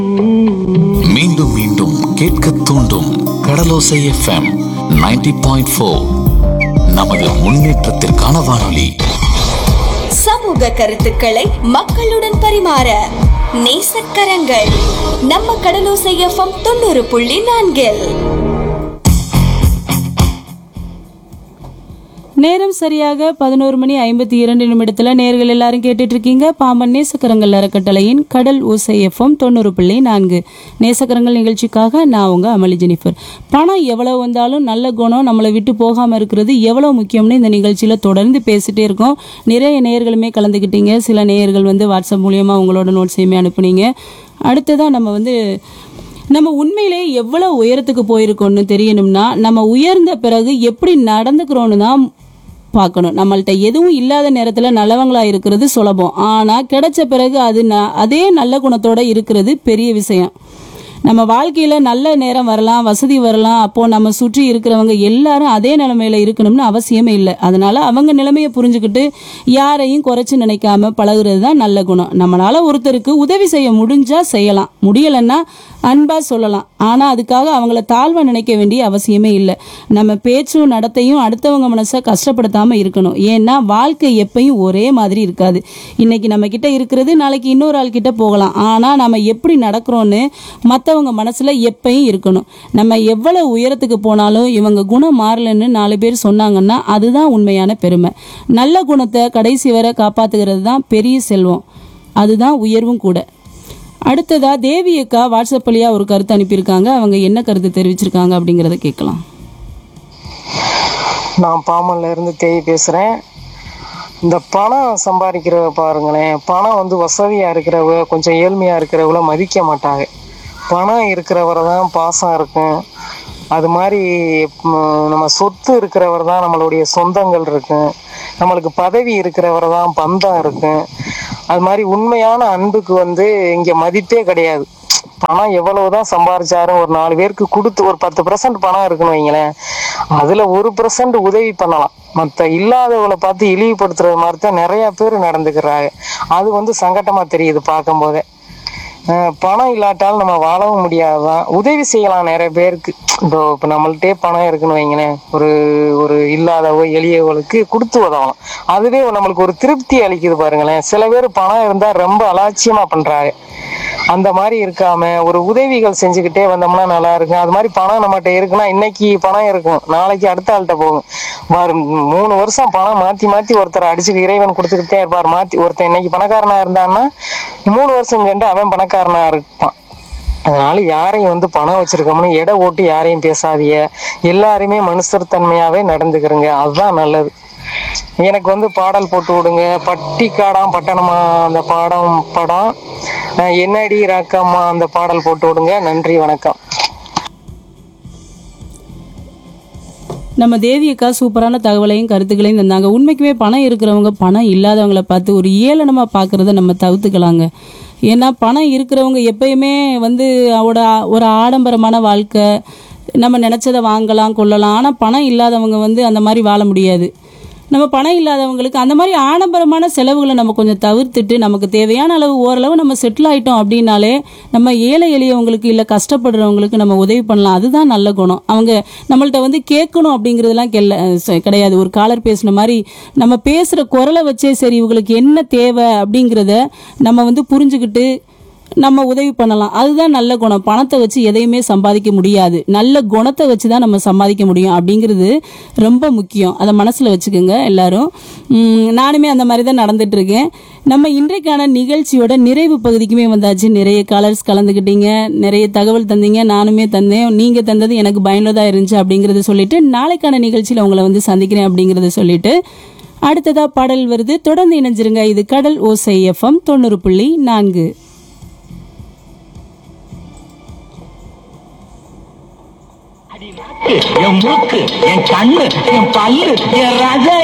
மீண்டும் மீண்டும் கேட்க தூண்டும் கடலோசை எஃப்எம் 90.4 பாயிண்ட் ஃபோர் நமது முன்னேற்றத்திற்கான வானொலி சமூக கருத்துக்களை மக்களுடன் பரிமாற நேசக்கரங்கள் நம்ம கடலோசை எஃப்எம் தொண்ணூறு புள்ளி நான்கில் நேரம் சரியாக பதினோரு மணி ஐம்பத்தி இரண்டு நிமிடத்துல நேர்கள் எல்லாரும் கேட்டுட்டு இருக்கீங்க பாம்பன் நேசக்கரங்கள் அறக்கட்டளையின் கடல் ஓசை எஃப்எம் தொண்ணூறு புள்ளி நான்கு நேசக்கரங்கள் நிகழ்ச்சிக்காக நான் உங்க அமளி ஜெனிஃபர் பணம் எவ்வளவு வந்தாலும் நல்ல குணம் நம்மளை விட்டு போகாம இருக்கிறது எவ்வளவு முக்கியம்னு இந்த நிகழ்ச்சியில தொடர்ந்து பேசிட்டே இருக்கோம் நிறைய நேயர்களுமே கலந்துக்கிட்டீங்க சில நேயர்கள் வந்து வாட்ஸ்அப் மூலியமா உங்களோட நோட்ஸையுமே அனுப்புனீங்க அடுத்ததா நம்ம வந்து நம்ம உண்மையிலே எவ்வளவு உயரத்துக்கு போயிருக்கோம்னு தெரியணும்னா நம்ம உயர்ந்த பிறகு எப்படி நடந்துக்கிறோன்னு தான் பார்க்கணும் நம்மள்ட்ட எதுவும் இல்லாத நேரத்தில் நல்லவங்களா இருக்கிறது சுலபம் ஆனால் கிடைச்ச பிறகு அது ந- அதே நல்ல குணத்தோட இருக்கிறது பெரிய விஷயம் நம்ம வாழ்க்கையில நல்ல நேரம் வரலாம் வசதி வரலாம் அப்போ நம்ம சுற்றி இருக்கிறவங்க எல்லாரும் அதே நிலைமையில இருக்கணும்னு அவசியமே இல்லை அதனால அவங்க நிலைமையை புரிஞ்சுக்கிட்டு யாரையும் குறைச்சு நினைக்காம பழகுறது தான் நல்ல குணம் நம்மளால ஒருத்தருக்கு உதவி செய்ய முடிஞ்சா செய்யலாம் முடியலைன்னா அன்பா சொல்லலாம் ஆனா அதுக்காக அவங்கள தாழ்வா நினைக்க வேண்டிய அவசியமே இல்லை நம்ம பேச்சும் நடத்தையும் அடுத்தவங்க மனசை கஷ்டப்படுத்தாம இருக்கணும் ஏன்னா வாழ்க்கை எப்பயும் ஒரே மாதிரி இருக்காது இன்னைக்கு நம்ம கிட்ட இருக்கிறது நாளைக்கு இன்னொரு ஆள் கிட்ட போகலாம் ஆனா நம்ம எப்படி நடக்கிறோன்னு மற்றவங்க மனசுல எப்பயும் இருக்கணும் நம்ம எவ்வளவு உயரத்துக்கு போனாலும் இவங்க குணம் மாறலன்னு நாலு பேர் சொன்னாங்கன்னா அதுதான் உண்மையான பெருமை நல்ல குணத்தை கடைசி வரை காப்பாத்துகிறது தான் பெரிய செல்வம் அதுதான் உயர்வும் கூட அடுத்ததா தேவி அக்கா வாட்ஸ்அப் வழியா ஒரு கருத்து அனுப்பியிருக்காங்க அவங்க என்ன கருத்து தெரிவிச்சிருக்காங்க அப்படிங்கறத கேட்கலாம் நான் பாமன்ல இருந்து தேய் பேசுறேன் இந்த பணம் சம்பாதிக்கிற பாருங்களேன் பணம் வந்து வசதியா இருக்கிறவ கொஞ்சம் ஏழ்மையா இருக்கிறவங்கள மதிக்க மாட்டாங்க பணம் இருக்கிறவரை தான் பாசம் இருக்கும் அது மாதிரி ம், நம்ம சொத்து இருக்கிறவர் தான் நம்மளுடைய சொந்தங்கள் இருக்கும் நம்மளுக்கு பதவி இருக்கிறவரை தான் பந்தம் இருக்கும் அது மாதிரி உண்மையான அன்புக்கு வந்து இங்க மதிப்பே கிடையாது பணம் எவ்வளவுதான் சம்பாரிச்சாரும் ஒரு நாலு பேருக்கு கொடுத்து ஒரு பத்து பர்சன்ட் பணம் இருக்குன்னு வைங்களேன் அதுல ஒரு பர்சன்ட் உதவி பண்ணலாம் மற்ற இல்லாதவளை பார்த்து இழிவுபடுத்துறது மாதிரி தான் நிறைய பேர் நடந்துக்கிறாங்க அது வந்து சங்கட்டமா தெரியுது பார்க்கும் போதே அஹ் பணம் இல்லாட்டாலும் நம்ம வாழவும் முடியாதுதான் உதவி செய்யலாம் நிறைய பேருக்கு இப்போ இப்போ நம்மள்ட்டே பணம் இருக்குன்னு வைங்களேன் ஒரு ஒரு இல்லாதவோ எளியவங்களுக்கு கொடுத்து உதவலாம் அதுவே நம்மளுக்கு ஒரு திருப்தி அளிக்குது பாருங்களேன் சில பேர் பணம் இருந்தா ரொம்ப அலாட்சியமா பண்றாங்க அந்த மாதிரி இருக்காம ஒரு உதவிகள் செஞ்சுக்கிட்டே வந்தோம்னா நல்லா இருக்கும் அது மாதிரி பணம் நம்மகிட்ட இருக்குன்னா இன்னைக்கு பணம் இருக்கும் நாளைக்கு அடுத்த ஆள்கிட்ட போகும் வரும் மூணு வருஷம் பணம் மாத்தி மாத்தி ஒருத்தர் அடிச்சு இறைவன் கொடுத்துக்கிட்டே இருப்பார் மாத்தி ஒருத்தன் இன்னைக்கு பணக்காரனா இருந்தான்னா மூணு வருஷம் சென்று அவன் பணக்காரனா இருப்பான் அதனால யாரையும் வந்து பணம் வச்சிருக்கோம்னு எடை ஓட்டி யாரையும் பேசாதீங்க எல்லாருமே மனுஷர் தன்மையாவே நடந்துக்கிறங்க அதுதான் நல்லது எனக்கு வந்து பாடல் போட்டு விடுங்க பட்டிக்காடாம் பட்டணமா அந்த பாடம் படம் அஹ் என்னடி ராக்கம்மா அந்த பாடல் போட்டு விடுங்க நன்றி வணக்கம் நம்ம தேவி அக்கா சூப்பரான தகவலையும் கருத்துக்களையும் தந்தாங்க உண்மைக்குமே பணம் இருக்கிறவங்க பணம் இல்லாதவங்கள பார்த்து ஒரு ஏளனமா பார்க்கறத நம்ம தவிர்த்துக்கலாங்க ஏன்னா பணம் இருக்கிறவங்க எப்பயுமே வந்து அவட ஒரு ஆடம்பரமான வாழ்க்கை நம்ம நினைச்சதை வாங்கலாம் கொள்ளலாம் ஆனால் பணம் இல்லாதவங்க வந்து அந்த மாதிரி வாழ முடியாது நம்ம பணம் இல்லாதவங்களுக்கு அந்த மாதிரி ஆடம்பரமான செலவுகளை நம்ம கொஞ்சம் தவிர்த்துட்டு நமக்கு தேவையான அளவு ஓரளவு நம்ம செட்டில் ஆயிட்டோம் அப்படின்னாலே நம்ம ஏழை எளியவங்களுக்கு இல்லை கஷ்டப்படுறவங்களுக்கு நம்ம உதவி பண்ணலாம் அதுதான் நல்ல குணம் அவங்க நம்மள்ட்ட வந்து கேட்கணும் அப்படிங்கிறதுலாம் கெல்ல ச- கிடையாது ஒரு காலர் பேசின மாதிரி நம்ம பேசுகிற குரலை வச்சே சரி இவங்களுக்கு என்ன தேவை அப்படிங்கிறத நம்ம வந்து புரிஞ்சுக்கிட்டு நம்ம உதவி பண்ணலாம் அதுதான் நல்ல குணம் பணத்தை வச்சு எதையுமே சம்பாதிக்க முடியாது நல்ல குணத்தை வச்சு தான் நம்ம சம்பாதிக்க முடியும் அப்படிங்கிறது ரொம்ப முக்கியம் அதை மனசில் வச்சுக்கோங்க எல்லாரும் உம், நானுமே அந்த மாதிரி தான் நடந்துட்டு இருக்கேன் நம்ம இன்றைக்கான நிகழ்ச்சியோட நிறைவு பகுதிக்குமே வந்தாச்சு நிறைய கலர்ஸ் கலந்துக்கிட்டீங்க நிறைய தகவல் தந்தீங்க நானுமே தந்தேன் நீங்கள் தந்தது எனக்கு பயனுள்ளதாக இருந்துச்சு அப்படிங்கிறத சொல்லிட்டு நாளைக்கான நிகழ்ச்சியில் உங்களை வந்து சந்திக்கிறேன் அப்படிங்கிறத சொல்லிட்டு அடுத்ததா பாடல் வருது தொடர்ந்து இணைஞ்சிருங்க இது கடல் ஓசை எஃப்எம் தொண்ணூறு புள்ளி நான்கு என் மூக்கு என் கண்ணு என் பல்லு என் ரசை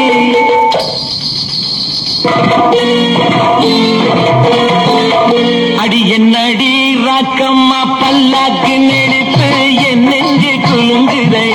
அடி என்னடி ராக்கம்மா பல்லாக்கு நெளிப்பு என் நெஞ்சு குலுங்குதை